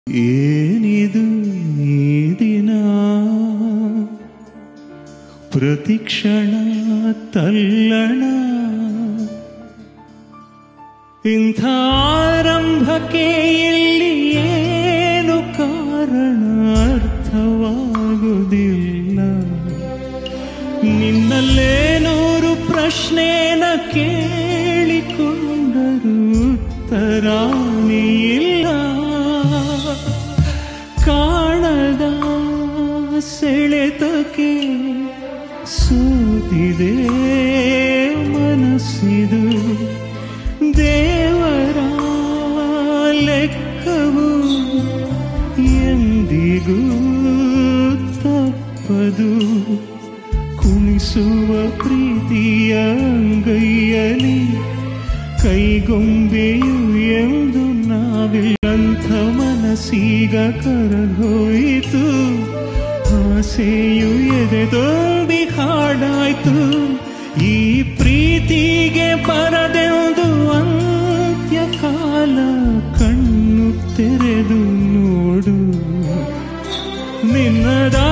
ಏನಿದು ಈ ದಿನ ಪ್ರತಿಕ್ಷಣ ತಲ್ಲಣ ಇಂಥ ಆರಂಭಕ್ಕೆ ಇಲ್ಲಿ ಏನು ಕಾರಣ ಅರ್ಥವಾಗುವುದಿಲ್ಲ ನಿನ್ನಲ್ಲೇ ನೂರು ಪ್ರಶ್ನೆನ ಕೇಳಿಕೊಂಡರೂ ಉತ್ತರಾನೇ ಇಲ್ಲ ಕಾಣದ ಸೆಳೆತಕ್ಕೆ ಸೋತಿದೆ ಮನಸ್ಸಿದು ದೇವರ ಲೆಕ್ಕವು ಎಂದಿಗೂ ತಪ್ಪದು ಕುಣಿಸುವ ಪ್ರೀತಿಯ ಅಂಗೈಯಲಿ ಕೈಗೊಂಬೆಯು ಎಂದು ನಾವಿಲ್ಲಂಥ ಮನಸ್ಸೀಗ ಕರಗೋಯಿತು ಆಸೆಯು ಎದೆ ತುಂಬಿ ಹಾಡಾಯ್ತು ಈ ಪ್ರೀತಿಗೆ ಬರದೆಂದು ಅಂತ್ಯಕಾಲ ಕಣ್ಣು ತೆರೆದು ನೋಡು ನಿನ್ನದ